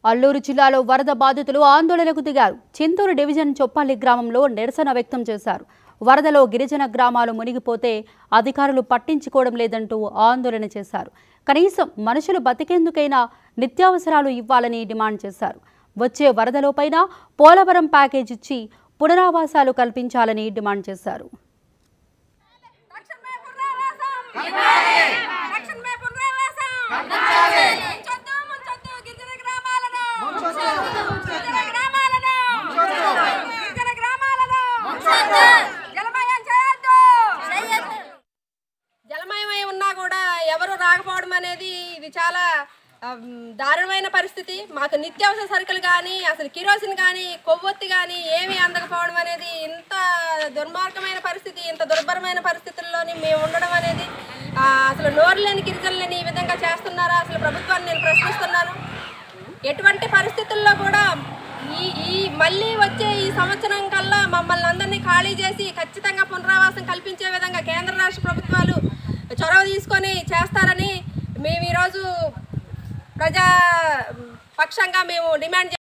అల్లూరు జిల్లాలో వరద బాధితులు ఆందోళనకు దిగారు చింతూరు డివిజన్ చొప్పాలి గ్రామంలో నిరసన వ్యక్తం చేశారు వరదలో గిరిజన గ్రామాలు మునిగిపోతే అధికారులు పట్టించుకోవడం లేదంటూ ఆందోళన చేశారు కనీసం మనుషులు బతికేందుకైనా నిత్యావసరాలు ఇవ్వాలని డిమాండ్ చేశారు వచ్చే వరదలోపైన పోలవరం ప్యాకేజ్ ఇచ్చి పునరావాసాలు కల్పించాలని డిమాండ్ చేశారు తక్షణమే పునరావాసం తక్షణమే పునరావాసం ముంచొద్దు ముంచొద్దు గిరిజన గ్రామాలను గిరిజన గ్రామాలను గిరిజన గ్రామాలను జలమయం చేయొద్దు జలమయమై ఉన్నా కూడా ఎవరు రాకపోవడం అనేది ఇది చాలా ఆమ్, దారుణమైన పరిస్థితి మాకు నిత్యావసర సరుకులు కానీ అసలు కిరోసిన్ కానీ కొవ్వొత్తి కానీ ఏమీ అందకపోవడం అనేది ఇంత దుర్మార్గమైన పరిస్థితి ఇంత దుర్భరమైన పరిస్థితుల్లోని మేము ఉండడం అనేది ఆ, అసలు నోరు లేని గిరిజనులని ఈ విధంగా చేస్తున్నారా అసలు ప్రభుత్వాన్ని నేను ప్రశ్నిస్తున్నాను ఎటువంటి పరిస్థితుల్లో కూడా ఈ ఈ మళ్ళీ వచ్చే ఈ సంవత్సరం కల్లా మమ్మల్ని అందరినీ ఖాళీ చేసి ఖచ్చితంగా పునరావాసం కల్పించే విధంగా కేంద్ర రాష్ట్ర ప్రభుత్వాలు చొరవ తీసుకొని చేస్తారని మేము ఈరోజు ప్రజా పక్షంగా మేము డిమాండ్